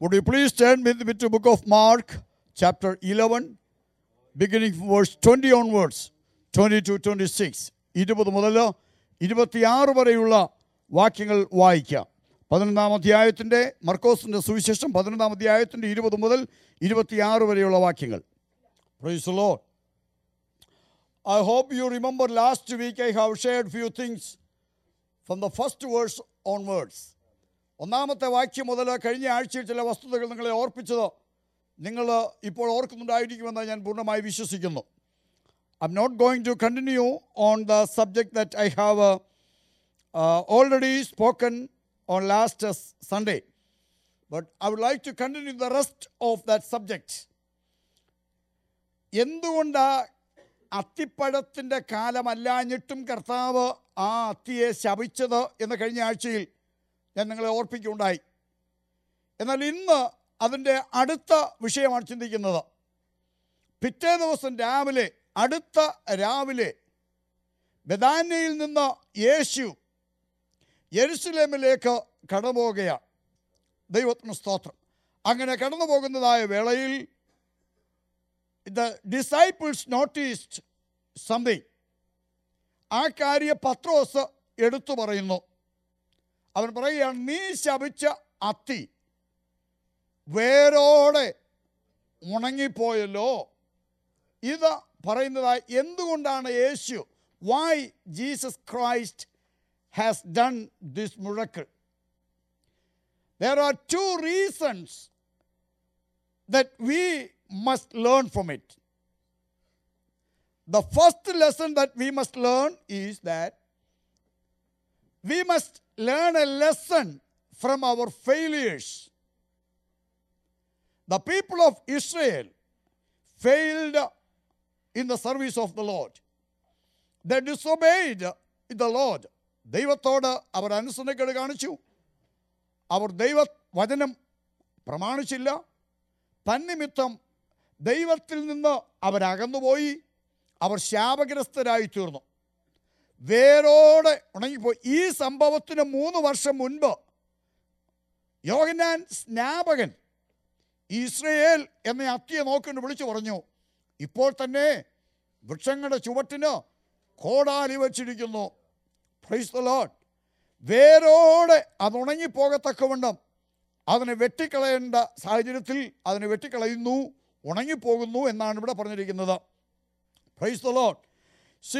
Would you please turn with me to book of Mark, chapter 11, beginning from verse 20 onwards, 20 to 26. ഇരുപത് മുതൽ ഇരുപത്തിയാറ് വരെയുള്ള വാക്യങ്ങൾ വായിക്കാം പതിനൊന്നാം അധ്യായത്തിൻ്റെ മർക്കോസിൻ്റെ സുവിശേഷം പതിനൊന്നാം അധ്യായത്തിൻ്റെ ഇരുപത് മുതൽ ഇരുപത്തിയാറ് വരെയുള്ള വാക്യങ്ങൾ Praise the Lord. I hope you remember last week I have shared few things from the first verse onwards. ഒന്നാമത്തെ വാക്യം മുതൽ കഴിഞ്ഞ ആഴ്ചയിൽ ചില വസ്തുതകൾ നിങ്ങളെ ഓർപ്പിച്ചത് നിങ്ങൾ ഇപ്പോൾ ഓർക്കുന്നുണ്ടായിരിക്കുമെന്ന് ഞാൻ പൂർണ്ണമായി വിശ്വസിക്കുന്നു I'm not going to continue on the subject that I have already spoken on last Sunday but I would like to continue the rest of that subject എന്തുകൊണ്ടാ അത്തിപ്പഴത്തിൻ്റെ കാലമല്ലാഞ്ഞിട്ടും കർത്താവ് ആ അത്തിയെ ശപിച്ചത് എന്ന് കഴിഞ്ഞ ആഴ്ചയിൽ ഞാൻ നിങ്ങളെ ഓർപ്പിക്കുകയുണ്ടായി എന്നാൽ ഇന്ന് അതിൻ്റെ അടുത്ത വിഷയമാണ് ചിന്തിക്കുന്നത് പിറ്റേ ദിവസം രാവിലെ അടുത്ത രാവിലെ ബദാനയിൽ നിന്ന് യേശു യെരുസലേമിലേക്ക് കടന്നുപോകുകയാണ് ദൈവത്തിന് സ്തോത്രം അങ്ങനെ കടന്നു പോകുന്നതായ വേളയിൽ ദ ഡിസൈപ്പിൾസ് നോട്ടീസ്ഡ് സംതിങ് ആ കാര്യ പത്രോസ് എടുത്തു പറയുന്നു അവൻ പറയുകയാണ് നീ ശപിച്ച അത്തി വേരോടെ ഉണങ്ങിപ്പോയല്ലോ ഇത് പറയുന്നതായി എന്തുകൊണ്ടാണ് യേശു why Jesus Christ has done this miracle there are two reasons that we must learn from it. The first lesson that we must learn is that we must learn a lesson from our failures. The people of Israel failed in the service of the Lord. They disobeyed the Lord. ദൈവത്തോട് അവർ അനുസരണക്കേട് കാണിച്ചു അവർ ദൈവ വചനം പ്രമാണിച്ചില്ല തന്നിമിത്തം ദൈവത്തിൽ നിന്ന് അവരകന്നുപോയി അവർ ശാപഗ്രസ്തരായി തീർന്നു വേരോടെ ഉണങ്ങിപ്പോയി ഈ സംഭവത്തിന് മൂന്ന് വർഷം മുൻപ് യോഹനാൻ സ്നാപകൻ ഇസ്രയേൽ എന്ന അത്തിയെ നോക്കിണ്ട് വിളിച്ചു പറഞ്ഞു ഇപ്പോൾ തന്നെ വൃക്ഷങ്ങളുടെ ചുവട്ടിന് കോടാലി വച്ചിരിക്കുന്നു പ്രൈസ് ദ ലോഡ് വേരോടെ അത് ഉണങ്ങിപ്പോകത്തക്കവണ്ണം അതിനെ വെട്ടിക്കളയേണ്ട സാഹചര്യത്തിൽ അതിനെ വെട്ടിക്കളയുന്നു ഉണങ്ങിപ്പോകുന്നു എന്നാണ് ഇവിടെ പറഞ്ഞിരിക്കുന്നത് praise the Lord see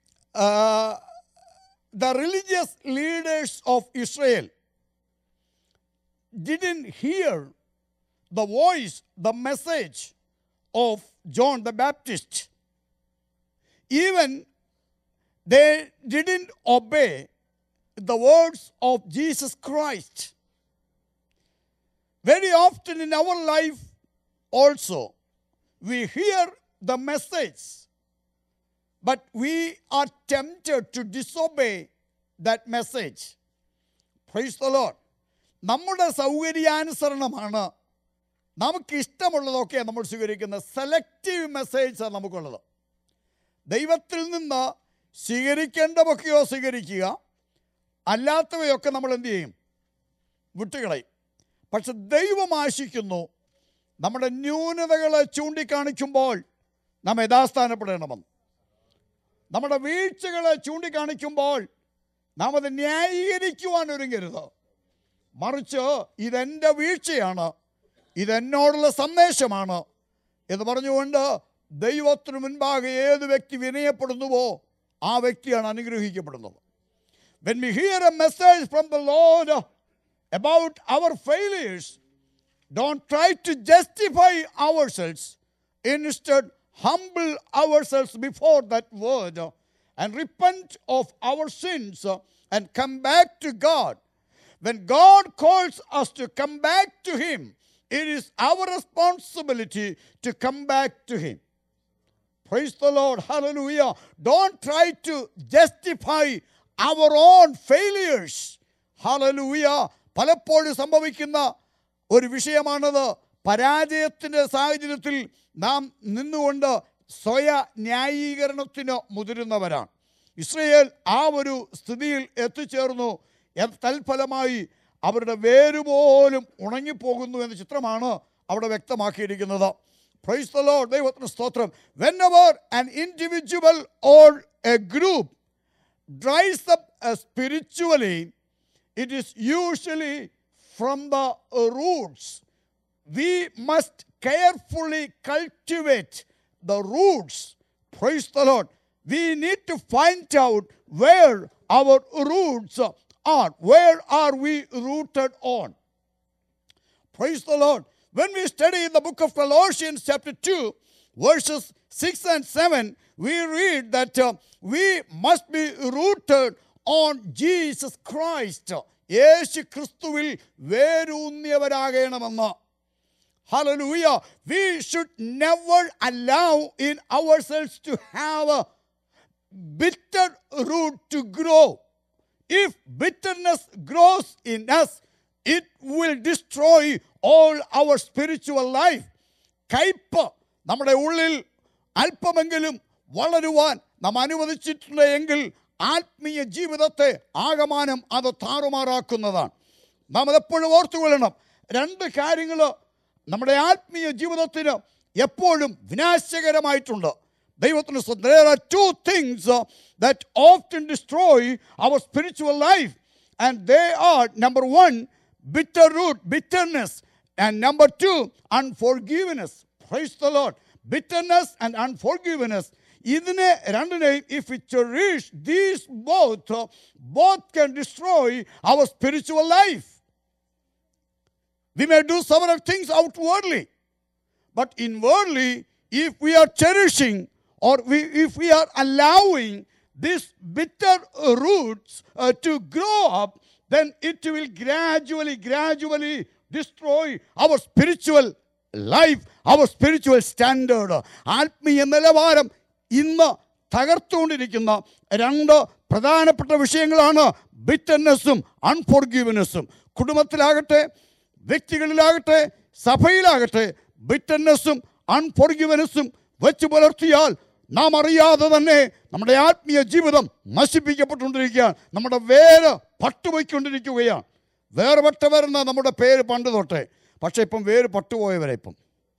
the religious leaders of Israel didn't hear the voice, the message of John the Baptist. Even they didn't obey the words of Jesus Christ. Very often in our life, also, we hear the message, but we are tempted to disobey that message. Praise the Lord. നമ്മുടെ സൗകര്യാനുസരണമാണ് നമുക്ക് ഇഷ്ടമുള്ളതൊക്കെ നമ്മൾ സ്വീകരിക്കുന്നത് selective മെസ്സേജാണ് നമുക്കുള്ളത് ദൈവത്തിൽ നിന്ന് സ്വീകരിക്കേണ്ടതൊക്കെയോ സ്വീകരിക്കുക അല്ലാത്തവയൊക്കെ നമ്മൾ എന്ത് ചെയ്യും വിട്ടുകളയും പക്ഷെ ദൈവം ആശിക്കുന്നു നമ്മുടെ ന്യൂനതകളെ ചൂണ്ടിക്കാണിക്കുമ്പോൾ നാം യഥാസ്ഥാനപ്പെടണമെന്ന് നമ്മുടെ വീഴ്ചകളെ ചൂണ്ടിക്കാണിക്കുമ്പോൾ നാം അത് ന്യായീകരിക്കുവാൻ ഒരുങ്ങരുത് മറിച്ച് ഇതെൻ്റെ വീഴ്ചയാണ് ഇതെന്നോടുള്ള സന്ദേശമാണ് എന്ന് പറഞ്ഞുകൊണ്ട് ദൈവത്തിനു മുൻപാകെ ഏത് വ്യക്തി വിനയപ്പെടുന്നുവോ ആ വ്യക്തിയാണ് അനുഗ്രഹിക്കപ്പെടുന്നത് when we hear a message from the Lord about our failures, don't try to justify ourselves. Instead, humble ourselves before that word and repent of our sins and come back to God. When God calls us to come back to Him, it is our responsibility to come back to Him. Praise the Lord. Hallelujah. Don't try to justify our own failures. Hallelujah. പലപ്പോഴും സംഭവിക്കുന്ന ഒരു വിഷയമാണത് പരാജയത്തിൻ്റെ സാഹചര്യത്തിൽ നാം നിന്നുകൊണ്ട് സ്വയ ന്യായീകരണത്തിന് മുതിരുന്നവരാണ് Israel ആ ഒരു സ്ഥിതിയിൽ എത്തിച്ചേർന്നു എ- തൽഫലമായി അവരുടെ വേര് പോലും ഉണങ്ങിപ്പോകുന്നു എന്ന ചിത്രമാണ് അവിടെ വ്യക്തമാക്കിയിരിക്കുന്നത് പ്രൈസ് ദ ലോർഡ് ദൈവത്തിന് സ്തോത്രം whenever an individual or a group dries up uh, spiritually, it is usually from the uh, roots. We must carefully cultivate the roots. Praise the Lord. We need to find out where our roots are. Where are we rooted on? Praise the Lord. When we study in the book of Colossians, chapter 2, verses 6 and 7, we read that uh, we must be rooted on Jesus Christ. യേശു ക്രിസ്തുവിൽ വേരൂന്നിയവരാകണമെന്ന് Hallelujah. We should never allow in ourselves to have a bitter root to grow. If bitterness grows in us, it will destroy all our spiritual life. കയ്പ് നമ്മുടെ ഉള്ളിൽ അല്പമെങ്കിലും വളരുവാൻ നാം അനുവദിച്ചിട്ടുണ്ട് എങ്കിൽ ആത്മീയ ജീവിതത്തെ ആകമാനം അത് താറുമാറാക്കുന്നതാണ് നാം അതെപ്പോഴും ഓർത്തുകൊള്ളണം രണ്ട് കാര്യങ്ങൾ നമ്മുടെ ആത്മീയ ജീവിതത്തിന് എപ്പോഴും വിനാശകരമായിട്ടുണ്ട് ദൈവത്തിന് there are two things uh, that often destroy our spiritual life and they are number one bitter root bitterness and number two unforgiveness praise the lord bitterness and unforgiveness ഇതിനെ രണ്ടിനെയും if we cherish these both uh, both can destroy our spiritual life we may do several things outwardly but inwardly, if we are cherishing or we, if we are allowing these bitter roots uh, to grow up, then it will gradually, gradually destroy our spiritual life, our spiritual standard. ആത്മീയ നിലവാരം ഇന്ന് തകർത്തുകൊണ്ടിരിക്കുന്ന രണ്ട് പ്രധാനപ്പെട്ട വിഷയങ്ങളാണ് ബിറ്റർനെസ്സും അൺഫോർഗീവ്നെസ്സും കുടുംബത്തിലാകട്ടെ വ്യക്തികളിലാകട്ടെ സഭയിലാകട്ടെ ബിറ്റർനെസ്സും അൺഫോർഗിവനസും വെച്ച് പുലർത്തിയാൽ നാം അറിയാതെ തന്നെ നമ്മുടെ ആത്മീയ ജീവിതം നശിപ്പിക്കപ്പെട്ടുകൊണ്ടിരിക്കുകയാണ് നമ്മുടെ വേര് പട്ടുപോയിക്കൊണ്ടിരിക്കുകയാണ് വേർപെട്ടവരെന്ന നമ്മുടെ പേര് പണ്ട് തൊട്ടേ പക്ഷേ ഇപ്പം വേര് പട്ടുപോയവരെ ഇപ്പം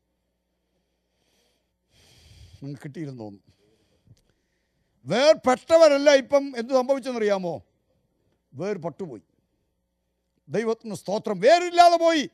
നിങ്ങൾക്ക് കിട്ടിയിരുന്നു തോന്നുന്നു വേർപെട്ടവരല്ല ഇപ്പം എന്ത് സംഭവിച്ചെന്നറിയാമോ വേർ പട്ടുപോയി ദൈവത്തിന് സ്തോത്രം വേരില്ലാതെ പോയി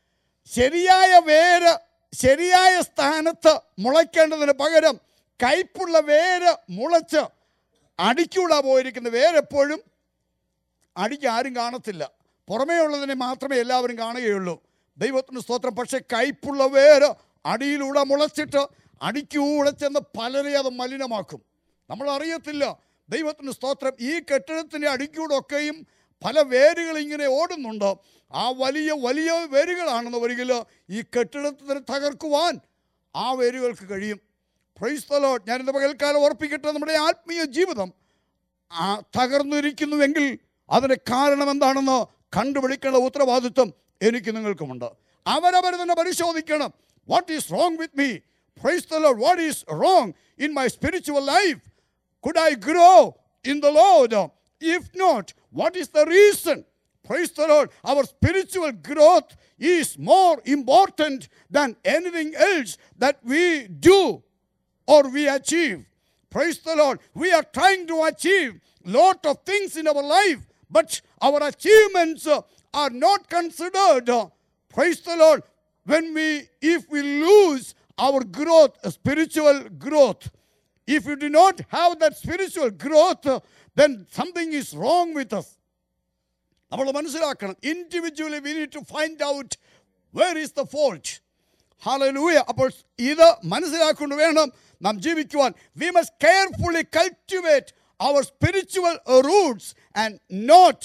ശരിയായ വേര് ശരിയായ സ്ഥാനത്ത് മുളയ്ക്കേണ്ടതിന് പകരം കയ്പുള്ള വേര് മുളച്ച് അടിക്കൂടാ പോയിരിക്കുന്ന വേരെപ്പോഴും അടിക്ക് ആരും കാണത്തില്ല പുറമേ ഉള്ളതിനെ മാത്രമേ എല്ലാവരും കാണുകയുള്ളൂ ദൈവത്തിന് സ്തോത്രം പക്ഷെ കയ്പുള്ള വേര് അടിയിലൂടെ മുളച്ചിട്ട് അടിക്കൂടെ ചെന്ന് പലരെ അത് മലിനമാക്കും നമ്മൾ അറിയത്തില്ല ദൈവത്തിന് സ്തോത്രം ഈ കെട്ടിടത്തിൻ്റെ അടിക്കൂടെ ഒക്കെയും പല വേരുകൾ ഇങ്ങനെ ഓടുന്നുണ്ട് ആ വലിയ വലിയ വേരുകളാണെന്ന് വരികിൽ ഈ കെട്ടിടത്തിന് തകർക്കുവാൻ ആ വേരുകൾക്ക് കഴിയും പ്രൈസ് തലോ ഞാനിന്ന് പകൽക്കാലം ഓർപ്പിക്കട്ടെ നമ്മുടെ ആത്മീയ ജീവിതം ആ തകർന്നിരിക്കുന്നുവെങ്കിൽ അതിന് കാരണം എന്താണെന്ന് കണ്ടുപിടിക്കേണ്ട ഉത്തരവാദിത്വം എനിക്ക് നിങ്ങൾക്കുമുണ്ട് അവരവർ തന്നെ പരിശോധിക്കണം what is wrong with me praise the Lord what is wrong in my spiritual life could I grow in the Lord if not what is the reason praise the Lord our spiritual growth is more important than anything else that we do or we achieve. Praise the Lord. We are trying to achieve lot of things in our life, but our achievements uh, are not considered. uh, praise the Lord. When we, if we lose our growth, uh, spiritual growth, if you do not have that spiritual growth, uh, then something is wrong with us. നമ്മൾ മനസ്സിലാക്കണം individually we need to find out where is the fault hallelujah അപ്പോൾ ഇത് മനസ്സിലാക്കൊണ്ട് വേണം നാം ജീവിക്കുവാൻ we must carefully cultivate our spiritual roots and not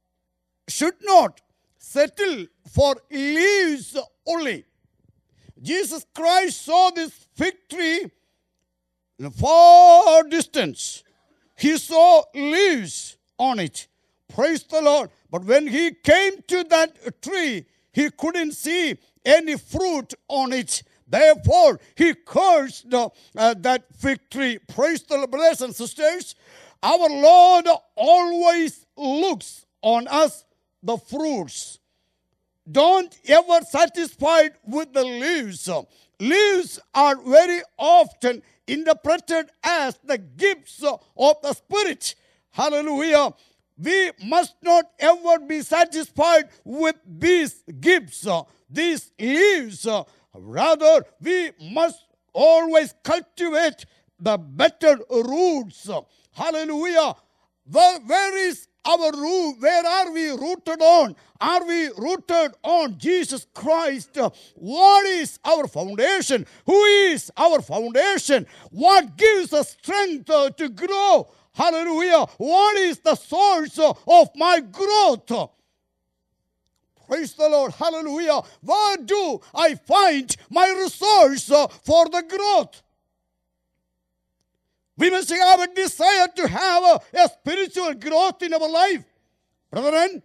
should not settle for leaves only Jesus Christ so this fig tree in a far distance. He saw leaves on it. Praise the Lord. But when he came to that tree, he couldn't see any fruit on it. Therefore, he cursed uh, uh, that fig tree. Praise the Lord, brothers and sisters. Our Lord always looks on us the fruits. don't ever satisfied with the leaves. Leaves are very often interpreted as the gifts of the Spirit. Hallelujah. We must not ever be satisfied with these gifts, these leaves. Rather, we must always cultivate the better roots. Hallelujah. Where, where is our root? Where are we rooted on? Are we rooted on Jesus Christ? What is our foundation? Who is our foundation? What gives us strength uh, to grow? Hallelujah. What is the source uh, of my growth? Praise the Lord. Hallelujah. Where do I find my resource uh, for the growth? We must have a desire to have a, a spiritual growth in our life. Brethren,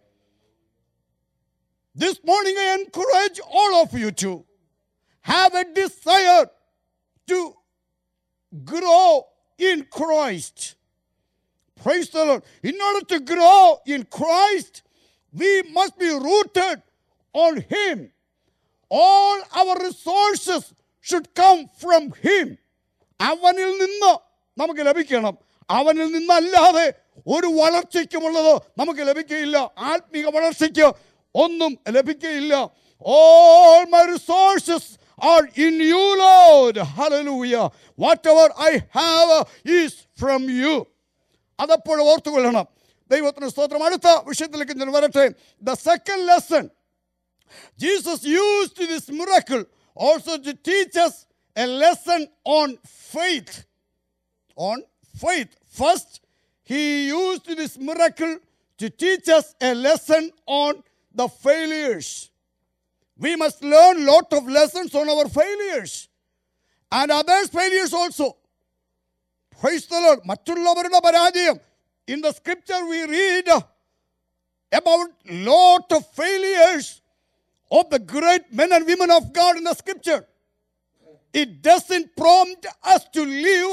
this morning I encourage all of you to have a desire to grow in Christ. Praise the Lord. In order to grow in Christ, we must be rooted on Him. All our resources should come from Him. അവനിൽ നിന്ന് നമുക്ക് ലഭിക്കണം അവനിൽ നിന്നല്ലാതെ ഒരു വളർച്ചയ്ക്കുമുള്ളത് നമുക്ക് ലഭിക്കുകയില്ല ആത്മീക വളർച്ചയ്ക്ക് ഒന്നും ലഭിക്കുകയില്ല all my resources are in you Lord hallelujah whatever I have is from you അതപ്പോൾ ഓർത്തുകൊള്ളണം ദൈവത്തിന് സ്തോത്രം അടുത്ത വിഷയത്തിലേക്ക് ഞാൻ വരട്ടെ the second lesson Jesus used this miracle also to teach us a lesson on faith. On faith. First, he used this miracle to teach us a lesson on the failures. We must learn lot of lessons on our failures and others' failures also. Praise the Lord. മറ്റുള്ളവരുടെ പരാജയം In the scripture we read about lot of failures of the great men and women of God in the scripture. It doesn't prompt us to live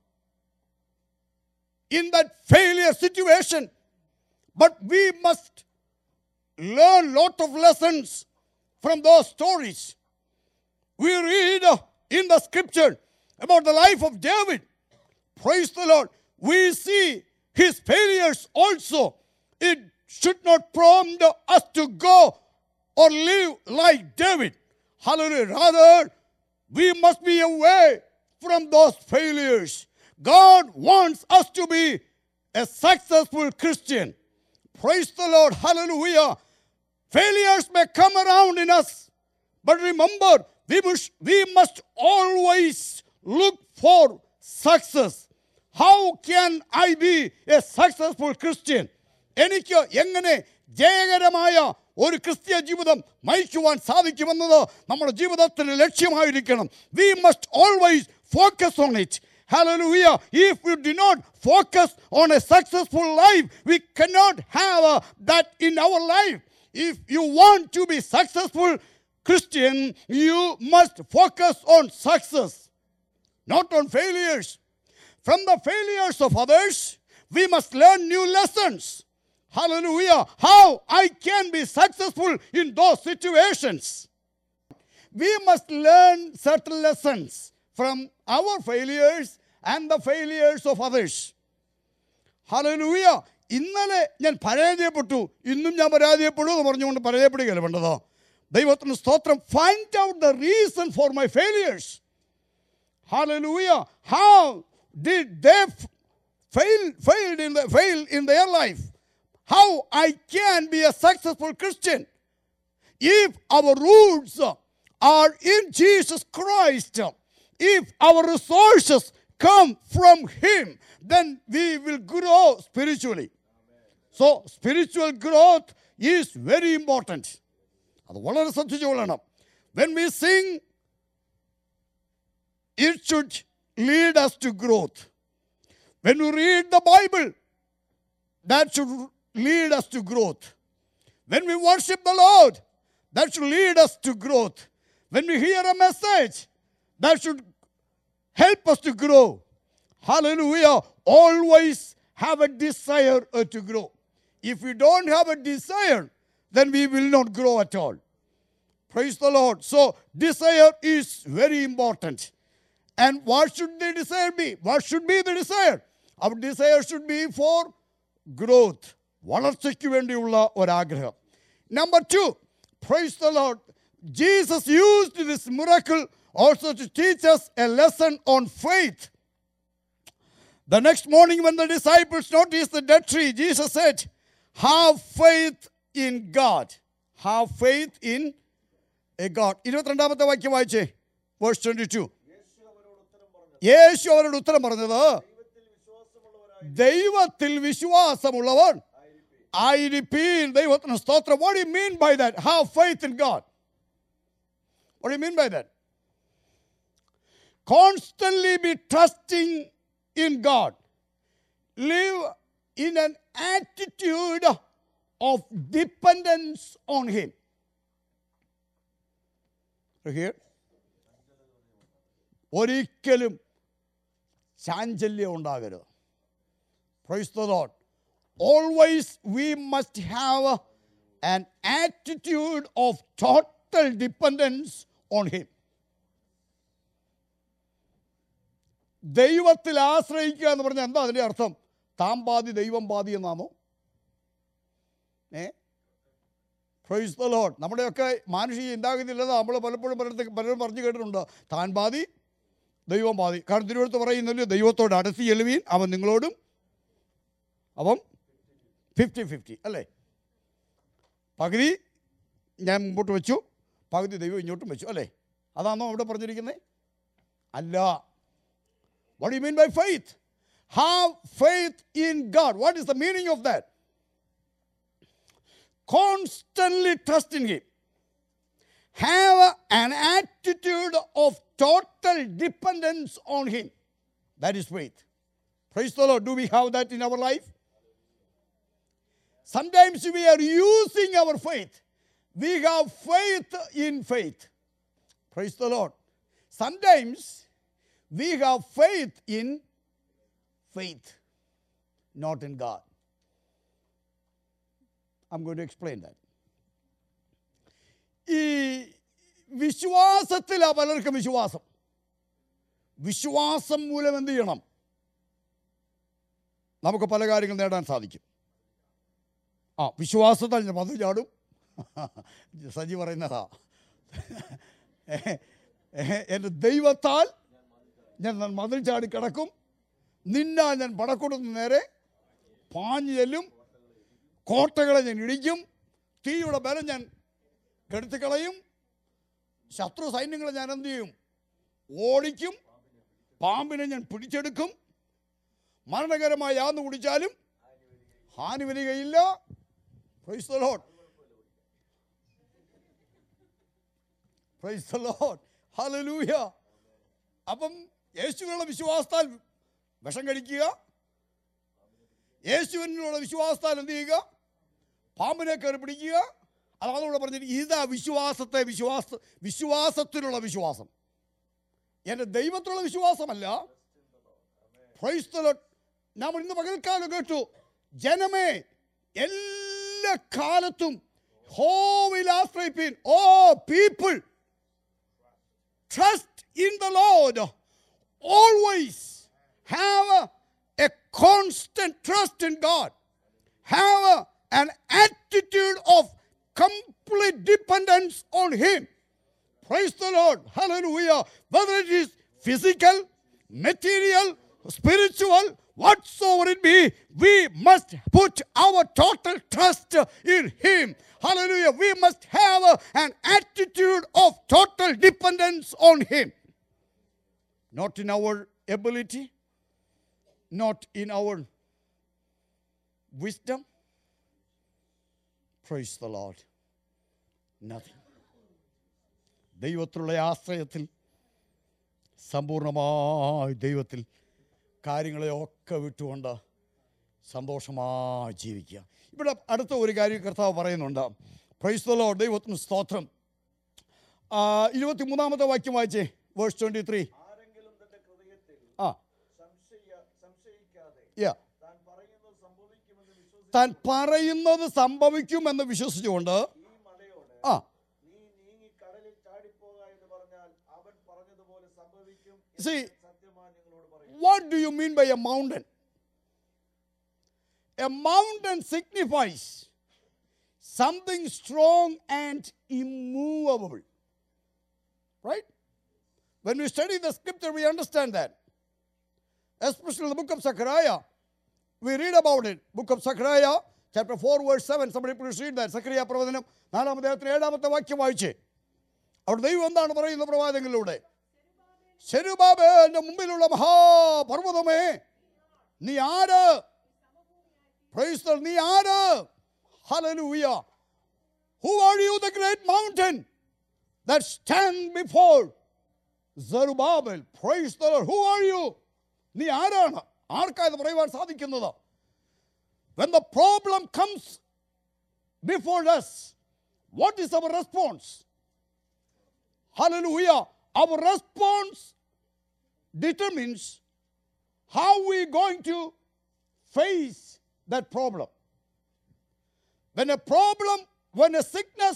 in that failure situation, but we must learn lot of lessons from those stories. We read in the scripture about the life of David. Praise the Lord. We see his failures also. It should not prompt us to go or live like David. Hallelujah. Rather, we must be away from those failures. God wants us to be a successful Christian. Praise the Lord. Hallelujah. Failures may come around in us, but remember, we must, we must always look for success. How can I be a successful Christian? എനിക്ക് എങ്ങനെ ജയകരമായ ഒരു ക്രിസ്തീയ ജീവിതം നയിക്കുവാൻ സാധിക്കുമെന്നത് നമ്മുടെ ജീവിതത്തിന്റെ ലക്ഷ്യമായിരിക്കണം we must always focus on it Hallelujah. If we do not focus on a successful life, we cannot have uh, that in our life. If you want to be successful Christian, you must focus on success, not on failures. From the failures of others, we must learn new lessons. Hallelujah. How I can be successful in those situations. We must learn certain lessons from our failures and the failures of others. Hallelujah ഇന്നലെ ഞാൻ പരാജയപ്പെട്ടു ഇന്നും ഞാൻ പരാജയപ്പെടൂ എന്ന് പറഞ്ഞുകൊണ്ട് പരാജയപ്പെടുകയല്ല വേണ്ടതോ ദൈവത്തിന് സ്തോത്രം find out the reason for my failures Hallelujah. How did they f- fail, failed in the, fail in their life? How I can be a successful Christian? If our roots are in Jesus Christ, if our resources come from Him, then we will grow spiritually. So, spiritual growth is very important. അത് വളരെ ശ്രദ്ധിച്ചു കൊള്ളണം when we sing it should lead us to growth. When we read the Bible, that should lead us to growth. When we worship the Lord, that should lead us to growth. When we hear a message, that should help us to grow. Hallelujah. Always have a desire uh, to grow. If we don't have a desire, then we will not grow at all. Praise the Lord. So, desire is very important. And what should the desire be? What should be the desire? Our desire should be for growth. വളർച്ചയ്ക്ക് വേണ്ടിയുള്ള ഒരാഗ്രഹം number two praise the Lord Jesus used this miracle also to teach us a lesson on faith The next morning, when the disciples noticed the dead tree, Jesus said, Have faith in God. Have faith in a God. ഇരുപത്തിരണ്ടാമത്തെ വാക്യം വായിച്ചേ verse twenty two യേശു അവരോട് ഉത്തരം പറഞ്ഞത് ദൈവത്തിൽ വിശ്വാസമുള്ളവർ ആയിരിപ്പീൻ ദൈവത്തിന് സ്തോത്രം what you mean by that have faith in God what you mean by that constantly be trusting in God. Live in an attitude of dependence on Him. You hear? ഒരിക്കലും ചാഞ്ചല്യം ഉണ്ടാകരുത് praise the Lord always we must have an attitude of total dependence on him ദൈവത്തിൽ ആശ്രയിക്കുക എന്ന് പറഞ്ഞാൽ എന്താ അതിൻ്റെ അർത്ഥം താൻ പാതി ദൈവം പാതി എന്നാണോ ഏ പ്രൈസ് ദ ലോഡ് നമ്മുടെയൊക്കെ മാനുഷിക ചിന്താഗതിയില്ലത് നമ്മൾ പലപ്പോഴും പലയിടത്ത് പലരും പറഞ്ഞു കേട്ടിട്ടുണ്ട് താൻ പാതി ദൈവം പാതി കാരണം തിരുവഴുത്ത് പറയുന്നില്ല ദൈവത്തോട് അടുത്ത് ചെല്ലുവീൻ അവൻ നിങ്ങളോടും അവൻ ഫിഫ്റ്റി ഫിഫ്റ്റി അല്ലേ പകുതി ഞാൻ മുമ്പോട്ട് വെച്ചു പകുതി ദൈവം ഇങ്ങോട്ടും വെച്ചു അല്ലേ അതാണോ അവിടെ പറഞ്ഞിരിക്കുന്നത് അല്ല What do you mean by faith? Have faith in God. What is the meaning of that? Constantly trust in Him. Have an attitude of total dependence on Him. That is faith. Praise the Lord. Do we have that in our life? Sometimes we are using our faith. We have faith in faith. Praise the Lord. Sometimes we have faith in faith, not in God. I'm going to explain that. ഈ വിശ്വാസത്തിലാണ് പലർക്കും വിശ്വാസം വിശ്വാസം മൂലം എന്ത് ചെയ്യണം നമുക്ക് പല കാര്യങ്ങൾ നേടാൻ സാധിക്കും ആ വിശ്വാസത്താൽ ഞാൻ മധു ചാടും സജി പറയുന്നതാ എൻ്റെ ദൈവത്താൽ ഞാൻ ന- മതിൽ ചാടി കിടക്കും നിന്നാൽ ഞാൻ പടക്കൊടുന്ന നേരെ പാഞ്ഞു ചെല്ലും കോട്ടകളെ ഞാൻ ഇടിക്കും തീയുടെ ബലം ഞാൻ കെടുത്തിക്കളയും ശത്രു സൈന്യങ്ങളെ ഞാൻ എന്ത് ചെയ്യും ഓടിക്കും പാമ്പിനെ ഞാൻ പിടിച്ചെടുക്കും മരണകരമായ യാന്ന് കുടിച്ചാലും ഹാനി വരികയില്ല Praise the Lord. Praise the Lord. Hallelujah. അപ്പം യേശുവിനുള്ള വിശ്വാസത്താൽ വിഷം കഴിക്കുക യേശുവിനുള്ള വിശ്വാസത്താൽ എന്ത് ചെയ്യുക പാമ്പിനെ കയറി പിടിക്കുക അതാണ് ഇവിടെ പറഞ്ഞിട്ട് ഇതാ വിശ്വാസത്തെ വിശ്വാസ വിശ്വാസത്തിലുള്ള വിശ്വാസം എൻ്റെ ദൈവത്തിലുള്ള വിശ്വാസമല്ല Praise the Lord. നാം ഇന്ന് പകൽക്കാലം കേട്ടു ജനമേ എല്ലാ കാലത്തും ഹോവിൽ ആശ്രയിപ്പിൻ O people trust in the Lord. Always have a, a constant trust in God. Have a- an attitude of complete dependence on Him. Praise the Lord. Hallelujah. Whether it is physical, material, spiritual, whatsoever it be, we must put our total trust in Him. Hallelujah. We must have uh, an attitude of total dependence on Him. Not in our ability, not in our wisdom. Praise the Lord. Nothing. ദൈവത്തിലുള്ള ആശ്രയത്തിൽ സമ്പൂർണമായി ദൈവത്തിൽ കാര്യങ്ങളെ ഒക്കെ വിട്ടുകൊണ്ട് സന്തോഷമായി ജീവിക്കുക ഇവിടെ അടുത്ത ഒരു കാര്യം കർത്താവ് പറയുന്നുണ്ട് പ്രൈസ്തലോ ദൈവത്തിന് സ്തോത്രം ഇരുപത്തി മൂന്നാമത്തെ വാക്യം വായിച്ചേ വേഴ്സ് ട്വൻറ്റി ത്രീ ആരെങ്കിലും തന്റെ ഹൃദയത്തിൽ ആ സംശയ സംശയിക്കാതെ യാ താൻ പറയുന്നത് സംഭവിക്കുമെന്ന് വിശ്വസിച്ച് താൻ പറയുന്നത് സംഭവിക്കുമെന്ന് വിശ്വസിച്ചുകൊണ്ട് ഈ മലയോട് ആ നീ നീങ്ങിക്ക സംഭവിക്കും See, സത്യമായി നിങ്ങളോട് പറയും what do you mean by a mountain? A mountain signifies something strong and immovable. Right? When we study the scripture, we understand that. Especially the book of Zechariah. We read about it. Book of Zechariah, chapter 4, verse 7. Somebody please read that. Zechariah പ്രവചനം നാലാമത്തെ അധ്യായത്തിലെ ഏഴാമത്തെ വാക്യം വായിച്ചേ അവിടെ ദൈവം എന്താണ് പറയുന്ന പ്രവാചകങ്ങളിലൂടെ ശരുബാബേന്റെ മുമ്പിലുള്ള മഹാപർവ്വതമേ നീ ആര് Praise the നീ ആര് Hallelujah. Who are you, the great mountain that stand before Zerubbabel? Praise the Lord. Who are you? നീ ആരാണ് ആർക്കാ ഇത് പറയുവാൻ സാധിക്കുന്നത് When the problem comes before us, what is our response? Hallelujah. Our response determines how we going to face that problem. When a problem, when a sickness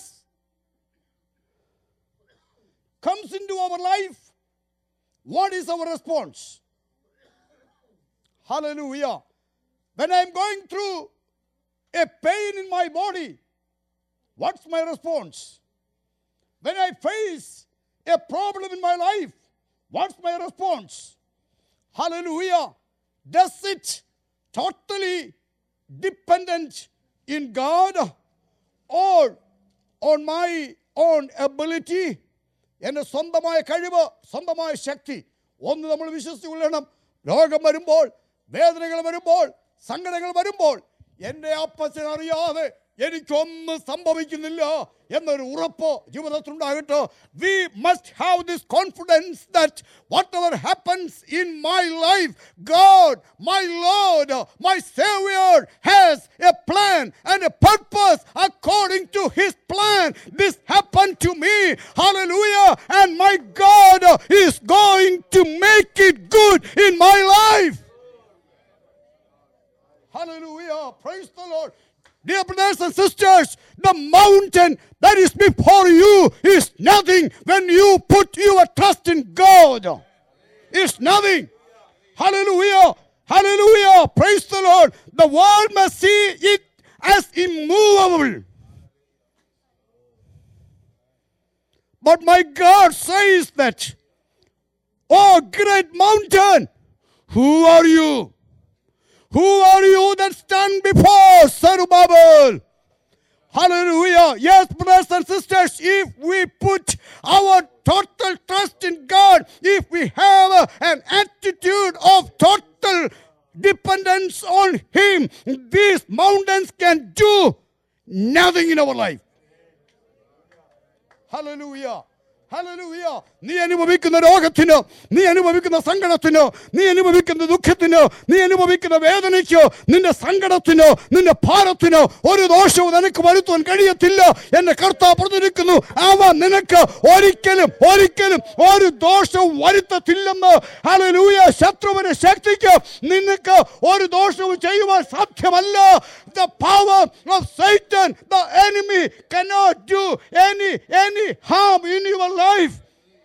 comes into our life, what is our response? Hallelujah. When I'm going through a pain in my body, what's my response? When I face a problem in my life, what's my response? Hallelujah. Does it totally dependent in God or on my own ability? എൻ്റെ സ്വന്തമായ കഴിവ് സ്വന്തമായ ശക്തി ഒന്ന് നമ്മൾ വിശ്വസിച്ചുകൊള്ളണം രോഗം വരുമ്പോൾ വേദനകൾ വരുമ്പോൾ സങ്കടങ്ങൾ വരുമ്പോൾ എൻ്റെ അപ്പച്ചൻ അറിയാതെ എനിക്കൊന്നും സംഭവിക്കുന്നില്ല എന്നൊരു ഉറപ്പ് ജീവിതത്തിലുണ്ടാകട്ടെ we must have this confidence that whatever happens in my life God my Lord my saviour has a plan and a purpose according to his plan this happen to me hallelujah and my god is going to make it good in my life Hallelujah. Praise the Lord. Dear brothers and sisters, the mountain that is before you is nothing when you put your trust in God. It's nothing. Hallelujah. Hallelujah. Praise the Lord. The world must see it as immovable. But my God says that, Oh, great mountain, who are you? Who are you that stand before Zerubbabel? Hallelujah. Yes, brothers and sisters, if we put our total trust in God, if we have uh, an attitude of total dependence on Him, these mountains can do nothing in our life. Hallelujah. Hallelujah നീ അനുഭവിക്കുന്ന രോഗത്തിന് നീ അനുഭവിക്കുന്ന സങ്കടത്തിന് നീ അനുഭവിക്കുന്ന ദുഃഖത്തിന് നീ അനുഭവിക്കുന്ന വേദനയ്ക്ക് നിന്റെ സങ്കടത്തിന് നിന്റെ ഭാരത്തിന് ഒരു ദോഷവും നിനക്ക് വരുത്തുവാൻ കഴിയത്തില്ല എന്റെ കർത്താവ് പറഞ്ഞിരിക്കുന്നു അവ നിനക്ക് ഒരിക്കലും ഒരിക്കലും ഒരു ദോഷവും വരുത്തത്തില്ലെന്ന് ഹല്ലേലൂയ ശത്രുവിന്റെ ശക്തിക്ക് നിനക്ക് ഒരു ദോഷവും ചെയ്യുവാൻ സാധ്യമല്ല the power of Satan, the enemy, cannot do any any harm in your life.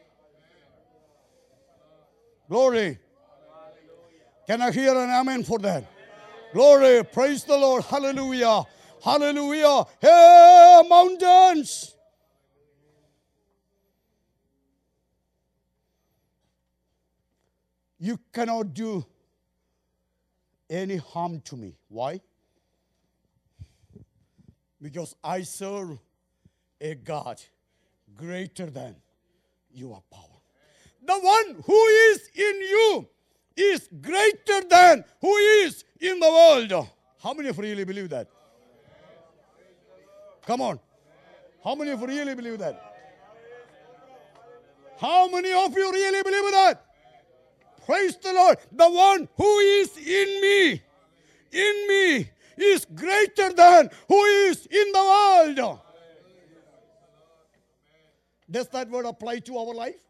Glory. Can I hear an amen for that? Glory. Praise the Lord. Hallelujah. Hallelujah. Hey, mountains. You cannot do any harm to me. Why? Because I serve a God greater than your power. The one who is in you is greater than who is in the world. How many of you really believe that? Come on. How many of you really believe that? How many of you really believe that? Praise the Lord. The one who is in me, in me, is greater than who is in the world. Does that word apply to our life?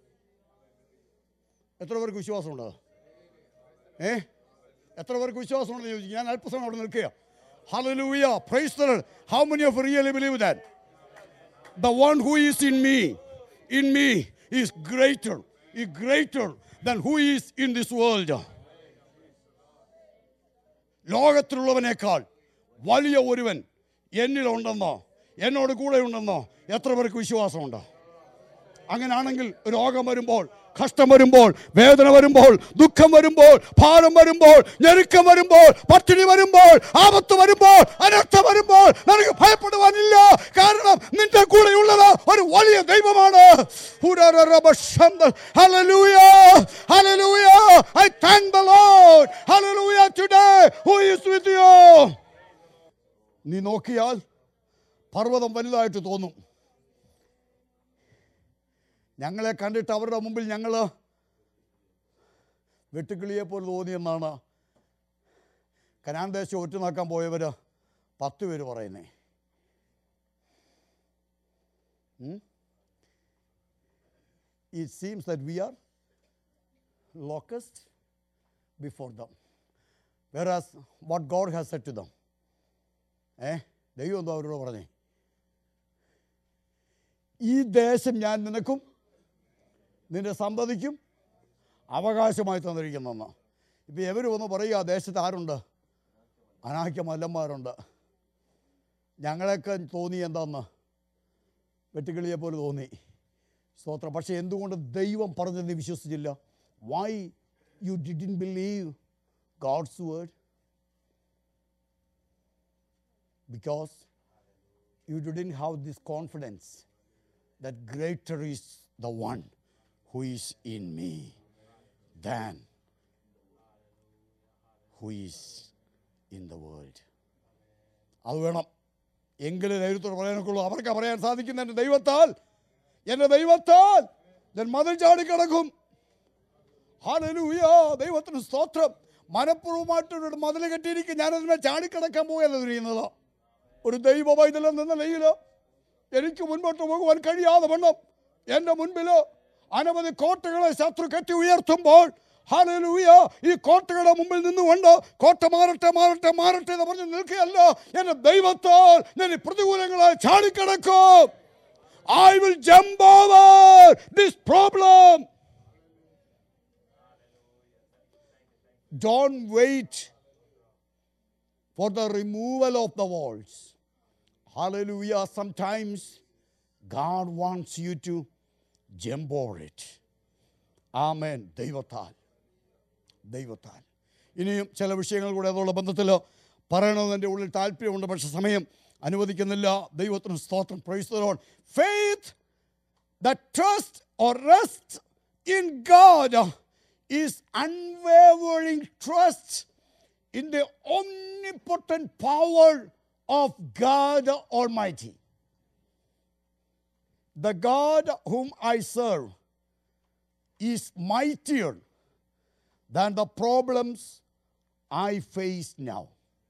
എത്ര പേർക്ക് വിശ്വാസമുണ്ട് ഏ എത്ര പേർക്ക് വിശ്വാസമുണ്ടെന്ന് ചോദിച്ചു ഞാൻ അല്പസമയം അവിടെ നിൽക്കുക hallelujah praise the Lord. How many of you really believe that? The one who is in me, in me, is greater ഈ greater than who is in this world ലോകത്തിലുള്ളവനേക്കാൾ വലിയ ഒരുവൻ എന്നിലുണ്ടെന്നോ എന്നോട് കൂടെ ഉണ്ടെന്നോ എത്ര പേർക്ക് വിശ്വാസമുണ്ട് അങ്ങനാണെങ്കിൽ രോഗം വരുമ്പോൾ കഷ്ടം വരുമ്പോൾ വേദന വരുമ്പോൾ ദുഃഖം വരുമ്പോൾ ഭാരം വരുമ്പോൾ ഞെരുക്കം വരുമ്പോൾ പട്ടിണി വരുമ്പോൾ ആപത്ത് വരുമ്പോൾ അനർത്ഥം വരുമ്പോൾ നിനക്ക് ഭയപ്പെടുവാനില്ല കാരണം നിന്റെ കൂടെയുള്ളത് ഒരു വലിയ ദൈവമാണ് Hallelujah. Hallelujah. I thank the Lord. Hallelujah today. Who is with you? നീ നോക്കിയാൽ പർവ്വതം വലുതായിട്ട് തോന്നും ഞങ്ങളെ കണ്ടിട്ട് അവരുടെ മുമ്പിൽ ഞങ്ങൾ വെട്ടുക്കിളിയെ പോലെ തോന്നിയെന്നാണ് കനാൻ ദേശം ഒറ്റുനോക്കാൻ പോയവർ പത്ത് പേര് പറയുന്നേ it seems that we are locust before them whereas what God has set to them ഏ ദൈവം എന്തോ അവരോട് പറഞ്ഞേ ഈ ദേശം ഞാൻ നിനക്കും നിന്റെ സന്തതിക്കും അവകാശമായി തന്നിരിക്കുന്നെന്ന് ഇപ്പം എവർ വന്ന് പറയുക ആ ദേശത്ത് ആരുണ്ട് അനാഹ്യ മല്ലന്മാരുണ്ട് ഞങ്ങളെയൊക്കെ തോന്നി എന്താന്ന് വെട്ടുകിളിയെ പോലെ തോന്നി സ്തോത്രം പക്ഷേ എന്തുകൊണ്ട് ദൈവം പറഞ്ഞത് നീ വിശ്വസിച്ചില്ല why you didn't believe God's word because you didn't have this confidence that greater is the one who is in me than who is in the world. അത് വേണം എങ്കിലും ദൈവത്തോട് പറയാനൊക്കെയുള്ളൂ അവർക്ക് പറയാൻ സാധിക്കുന്ന എൻ്റെ ദൈവത്താൽ എൻ്റെ ദൈവത്താൽ ഞാൻ മതിൽ ചാടിക്കിടക്കും ഹാലലൂയ ദൈവത്തിന് സ്തോത്രം മനഃപൂർവ്വമായിട്ടൊരു മതിൽ കെട്ടിയിരിക്കും ഞാനതിനെ ചാടിക്കിടക്കാൻ പോയല്ല ചെയ്യുന്നത് ഒരു ദൈവ പൈതലം എന്ന നിലയിൽ എനിക്ക് മുൻപോട്ട് പോകുവാൻ കഴിയാതെ വണ്ണം എൻ്റെ മുൻപിൽ അനവധി കോട്ടകളെ ശത്രു കെട്ടി ഉയർത്തുമ്പോൾ ഹാലലൂയ ഈ കോട്ടകളുടെ മുമ്പിൽ നിന്നുകൊണ്ട് കോട്ട മാറട്ടെ മാറട്ടെ മാറട്ടെ എന്ന് പറഞ്ഞ് നിൽക്കുകയല്ല എൻ്റെ ദൈവത്താൽ ഞാൻ ഈ പ്രതികൂലങ്ങളെ ചാടിക്കിടക്കും I will jump over this problem don't wait for the removal of the walls. Hallelujah. Sometimes God wants you to jump over it. ആമേൻ ദൈവത്താൽ ദൈവത്താൽ ഇനിയും ചില വിഷയങ്ങൾ കൂടെ അതുള്ള ബന്ധത്തിൽ പറയണമെന്ന് എൻ്റെ ഉള്ളിൽ താല്പര്യമുണ്ട് പക്ഷെ സമയം അനുവദിക്കുന്നില്ല ദൈവത്തിന് സ്തോത്രം praise the Lord faith the trust or rest in God is unwavering trust in the omnipotent power of God Almighty. The God whom I serve is mightier than the problems I face now.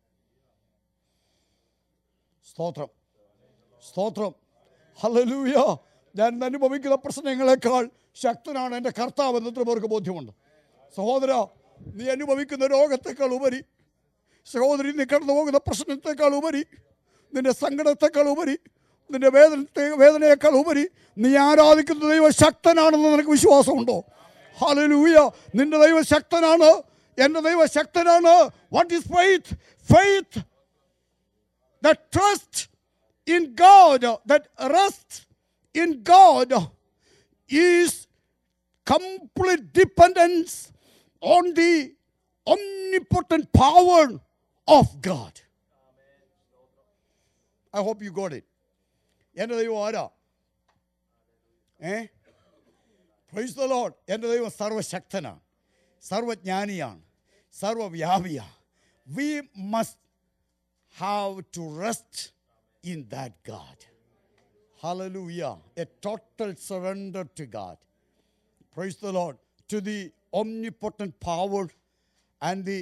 സ്തോത്രം സ്തോത്രം hallelujah ഞാൻ ഇന്ന് അനുഭവിക്കുന്ന പ്രശ്നങ്ങളെക്കാൾ ശക്തനാണ് എൻ്റെ കർത്താവ് എന്ന് എത്ര പേർക്ക് ബോധ്യമുണ്ട് സഹോദര നീ അനുഭവിക്കുന്ന രോഗത്തെക്കാൾ ഉപരി സഹോദരി നീ കടന്നു പോകുന്ന പ്രശ്നത്തെക്കാൾ ഉപരി നിന്റെ സങ്കടത്തെക്കാൾ ഉപരി നിന്റെ വേദനത്തെ വേദനയേക്കാൾ ഉപരി നീ ആരാധിക്കുന്ന ദൈവം ശക്തനാണെന്ന് നിനക്ക് വിശ്വാസമുണ്ടോ ഹല്ലേലൂയ നിന്റെ ദൈവം ശക്തനാണ് എൻ്റെ ദൈവം ശക്തനാണ് what is faith faith that trust in God, that rest in God is complete dependence on the omnipotent power of God. I hope you got it. എൻ്റെ ദൈവം ആരാ ഏ പ്രൈസ് ദ ലോഡ് എൻ്റെ ദൈവം സർവശക്തനാണ് സർവജ്ഞാനിയാണ് സർവവ്യാപിയാണ് we must have to rest in that God. Hallelujah. A total surrender to God. Praise the Lord. To the omnipotent power and the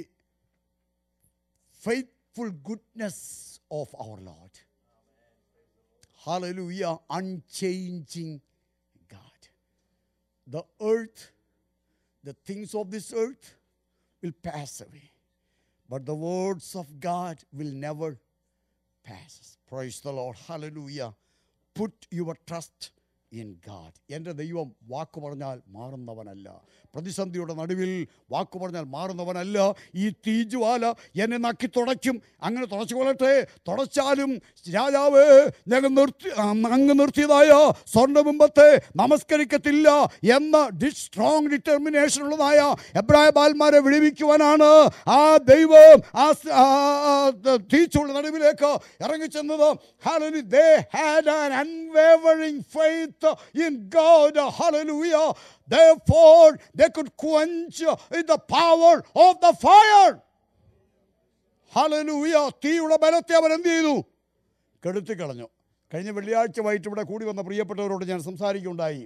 faithful goodness of our Lord. Hallelujah. Unchanging God. The earth, the things of this earth will pass away. But the words of God will never pass. Praise the Lord. Hallelujah. Put your trust in God എൻ്റെ ദൈവം വാക്ക് പറഞ്ഞാൽ മാറുന്നവനല്ല പ്രതിസന്ധിയുടെ നടുവിൽ വാക്ക് പറഞ്ഞാൽ മാറുന്നവനല്ല ഈ തീജ്വാല എന്നെ നക്കി തുടയ്ക്കും അങ്ങനെ തുടച്ചു കൊള്ളട്ടെ തുടച്ചാലും രാജാവ് ഞങ്ങൾ നിർത്തി ആ, അങ്ങ് നിർത്തിയതായ സ്വർണ്ണബിംബത്തെ നമസ്കരിക്കത്തില്ല എന്ന ഡി സ്ട്രോങ് ഡിറ്റർമിനേഷൻ ഉള്ളതായ എബ്രായ ബാൽമാരെ വിടുവിക്കുവാനാണ് ആ ദൈവം ആ സ്- ആ, ആ, തീച്ചുള്ള നടുവിലേക്ക് ഇറങ്ങിച്ചെന്നത് Hallelujah. They had an unwavering faith in God. Hallelujah. Therefore, they could quench in the power of the fire. Hallelujah. തീയുടെ ബലത്തെ അവൻ എന്ത് ചെയ്തു കെടുത്തി കളഞ്ഞു കഴിഞ്ഞ വെള്ളിയാഴ്ച വൈകിട്ട് ഇവിടെ കൂടി വന്ന പ്രിയപ്പെട്ടവരോട് ഞാൻ സംസാരിക്കുകയുണ്ടായി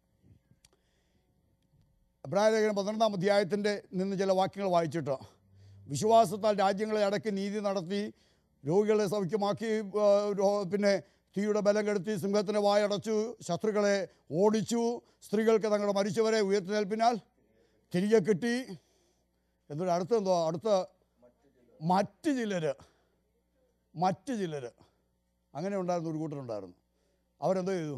അഭിപ്രായലേഖനം പന്ത്രണ്ടാം അധ്യായത്തിൻ്റെ നിന്ന് ചില വാക്യങ്ങൾ വായിച്ചിട്ട് വിശ്വാസത്താൽ രാജ്യങ്ങളെ അടക്കി നീതി നടത്തി രോഗികളെ സൗഖ്യമാക്കി ആ, രോ- പിന്നെ തീയുടെ ബലം കെടുത്തി സിംഹത്തിൻ്റെ വായടച്ചു ശത്രുക്കളെ ഓടിച്ചു സ്ത്രീകൾക്ക് തങ്ങളുടെ മരിച്ചവരെ ഉയർത്തിനേൽപ്പിനാൽ തിരികെ കിട്ടി എന്നിട്ട് അടുത്ത എന്തോ അടുത്ത മറ്റ് ചിലർ മറ്റ് ചിലർ അങ്ങനെ ഉണ്ടായിരുന്ന ഒരു കൂട്ടരുണ്ടായിരുന്നു അവരെന്തോ ചെയ്തു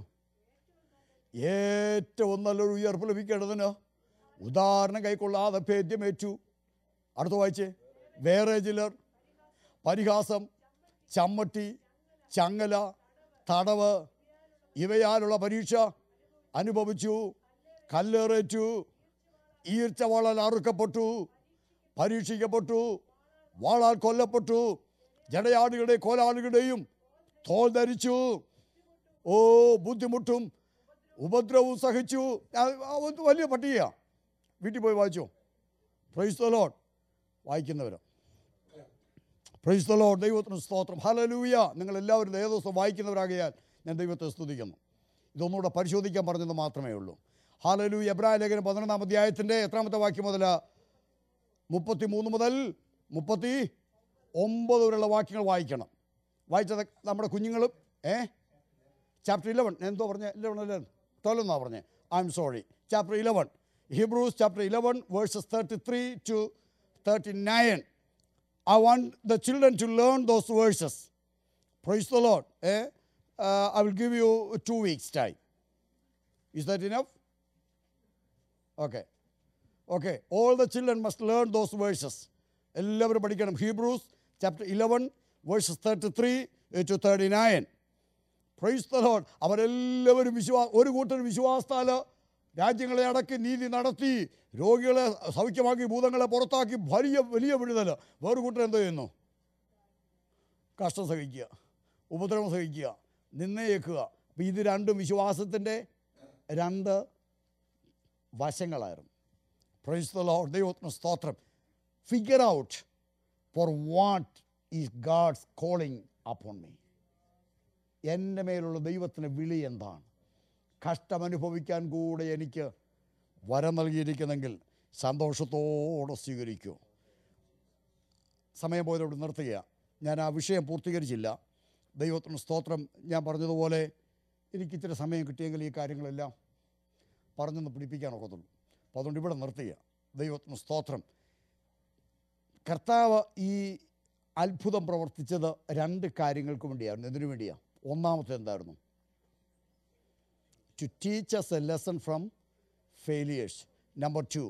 ഏറ്റവും നല്ലൊരു ഉയർപ്പ് ലഭിക്കേണ്ടതിന് ഉദാഹരണം കൈക്കൊള്ളാതെ ഭേദ്യമേറ്റു അടുത്ത വായിച്ചേ വേറെ ചിലർ പരിഹാസം ചമ്മട്ടി ചങ്ങല തടവ് ഇവയാലുള്ള പരീക്ഷ അനുഭവിച്ചു കല്ലേറേറ്റു ഈർച്ച വാളാൽ അറുക്കപ്പെട്ടു പരീക്ഷിക്കപ്പെട്ടു വാളാൽ കൊല്ലപ്പെട്ടു ജടയാടുകളുടെ കോലാടുകളുടെയും തോൽ ധരിച്ചു ഓ ബുദ്ധിമുട്ടും ഉപദ്രവവും സഹിച്ചു ആ, ആ, ഒരു വലിയ പട്ടികയാണ് വീട്ടിൽ പോയി വായിച്ചോ പ്രൈസ് ദ ലോഡ് വായിക്കുന്നവരോ പ്രൈസ് ദ ലോഡ് ദൈവത്തിന് സ്തോത്രം ഹലലൂയ നിങ്ങൾ എല്ലാവരും ഏത് ദിവസം വായിക്കുന്നവരാകിയാൽ ഞാൻ ദൈവത്തെ സ്തുതിക്കുന്നു ഇതൊന്നുകൂടെ പരിശോധിക്കാൻ പറഞ്ഞത് മാത്രമേ ഉള്ളൂ ഹാലലു എബ്രായ ലേഖനം പതിനൊന്നാം അധ്യായത്തിൻ്റെ എത്രാമത്തെ വാക്യം മുതൽ മുപ്പത്തി മൂന്ന് മുതൽ മുപ്പത്തി ഒമ്പത് വരെയുള്ള വാക്യങ്ങൾ വായിക്കണം വായിച്ചത് നമ്മുടെ കുഞ്ഞുങ്ങളും ഏ ചാപ്റ്റർ ഇലവൻ എന്തോ പറഞ്ഞ ഇലവൻ അല്ലേ ട്വൽവ് എന്നാ പറഞ്ഞത് I'm sorry chapter eleven Hebrews chapter eleven verses thirty three to thirty nine I want the children to learn those verses. Praise the Lord. Eh? Uh, I will give you two weeks' time. Is that enough? Okay. Okay. All the children must learn those verses. എല്ലാവരും പഠിക്കണം Hebrews chapter eleven verses thirty three to thirty nine praise the Lord അവരെല്ലാവരും വിശ്വാ ഒരു കൂട്ടർ വിശ്വാസത്താൽ രാജ്യങ്ങളെ അടക്കി നീതി നടത്തി രോഗികളെ സൗഖ്യമാക്കി ഭൂതങ്ങളെ പുറത്താക്കി വലിയ വലിയ വിടുതൽ വേറെ കൂട്ടർ എന്തോ ചെയ്യുന്നു കഷ്ടം സഹിക്കുക ഉപദ്രവം സഹിക്കുക നിന്നയേക്കുക അപ്പം ഇത് രണ്ടും വിശ്വാസത്തിൻ്റെ രണ്ട് വശങ്ങളായിരുന്നു പ്രൈസ് ദ ലോഡ് ദൈവത്തിന് സ്തോത്രം figure out for what is God's calling upon me എൻ്റെ മേലുള്ള ദൈവത്തിന് വിളി എന്താണ് കഷ്ടമനുഭവിക്കാൻ കൂടെ എനിക്ക് വരം നൽകിയിരിക്കുന്നെങ്കിൽ സന്തോഷത്തോടെ സ്വീകരിക്കൂ സമയം പോയതോട് നിർത്തുക ഞാൻ ആ വിഷയം പൂർത്തീകരിച്ചില്ല ദൈവത്തിന് സ്തോത്രം ഞാൻ പറഞ്ഞതുപോലെ എനിക്ക് ഇച്ചിരി സമയം കിട്ടിയെങ്കിൽ ഈ കാര്യങ്ങളെല്ലാം പറഞ്ഞൊന്ന് പിടിപ്പിക്കാനൊക്കത്തുള്ളൂ അപ്പോൾ അതുകൊണ്ട് ഇവിടെ നിർത്തുക ദൈവത്തിന് സ്തോത്രം കർത്താവ് ഈ അത്ഭുതം പ്രവർത്തിച്ചത് രണ്ട് കാര്യങ്ങൾക്ക് വേണ്ടിയായിരുന്നു എന്തിനു വേണ്ടിയാണ് ഒന്നാമത്തെ എന്തായിരുന്നു to teach us a lesson from failures number two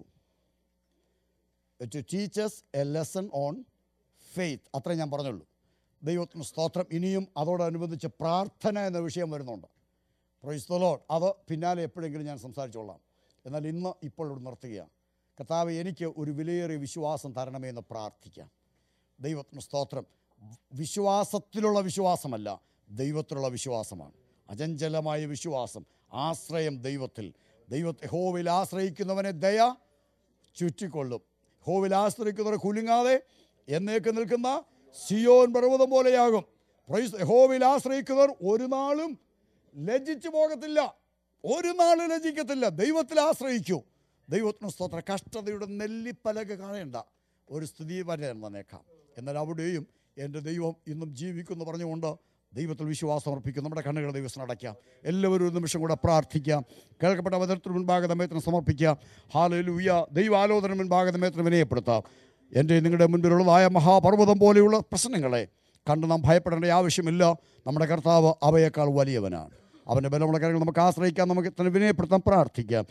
to teach us a lesson on faith അത്രേ ഞാൻ പറഞ്ഞുള്ളൂ ദൈവത്തിന് സ്തോത്രം ഇനിയും അതോടനുബന്ധിച്ച് പ്രാർത്ഥന എന്ന വിഷയം വരുന്നുണ്ട് പ്രൈസ് ദ ലോഡ് അത് പിന്നാലെ എപ്പോഴെങ്കിലും ഞാൻ സംസാരിച്ചോളാം എന്നാൽ ഇന്ന് ഇപ്പോൾ ഇവിടെ നിർത്തുകയാണ് കർത്താവ് എനിക്ക് ഒരു വിലയേറിയ വിശ്വാസം തരണമേ എന്ന് പ്രാർത്ഥിക്കാം ദൈവത്തിന് സ്തോത്രം വിശ്വാസത്തിലുള്ള വിശ്വാസമല്ല ദൈവത്തിലുള്ള വിശ്വാസമാണ് അചഞ്ചലമായ വിശ്വാസം ആശ്രയം ദൈവത്തിൽ ദൈവത്തെ ഹോവിൽ ആശ്രയിക്കുന്നവനെ ദയ ചുറ്റിക്കൊള്ളും ഹോവിൽ ആശ്രയിക്കുന്നവരെ കുലുങ്ങാതെ എന്നേക്ക് നിൽക്കുന്ന സിയോൻ പർവ്വതം പോലെയാകും പ്രൈസ് ഹോവിൽ ആശ്രയിക്കുന്നവർ ഒരു നാളും ലജ്ജിച്ചു പോകത്തില്ല ഒരു നാളും ലജ്ജിക്കത്തില്ല ദൈവത്തിൽ ആശ്രയിക്കൂ ദൈവത്തിന് സ്തോത്ര കഷ്ടതയുടെ നെല്ലിപ്പലക കാണേണ്ട ഒരു സ്ഥിതി വരെ വന്നേക്കാം എന്നാൽ അവിടെയും എൻ്റെ ദൈവം ഇന്നും ജീവിക്കുമെന്ന് പറഞ്ഞുകൊണ്ട് ദൈവത്തിൽ വിശ്വാസം അർപ്പിക്കും നമ്മുടെ കണ്ണുകൾ ദൈവത്തിന് അടയ്ക്കാം എല്ലാവരും ഒരു നിമിഷം കൂടെ പ്രാർത്ഥിക്കാം കേൾക്കപ്പെട്ട അവതരത്തിന് മുൻപാകെ ദമയത്തിന് സമർപ്പിക്കാം ഹാലലൂയ ദൈവാലോചന മുൻപാകെ ദമയത്തിന് വിനയപ്പെടുത്താം എൻ്റെ നിങ്ങളുടെ മുൻപിലുള്ളതായ മഹാപർവ്വതം പോലെയുള്ള പ്രശ്നങ്ങളെ കണ്ട് നാം ഭയപ്പെടേണ്ട ആവശ്യമില്ല നമ്മുടെ കർത്താവ് അവയേക്കാൾ വലിയവനാണ് അവൻ്റെ ബലമുള്ള കാര്യങ്ങൾ നമുക്ക് ആശ്രയിക്കാം നമുക്ക് തന്നെ വിനയപ്പെടുത്താൻ പ്രാർത്ഥിക്കാം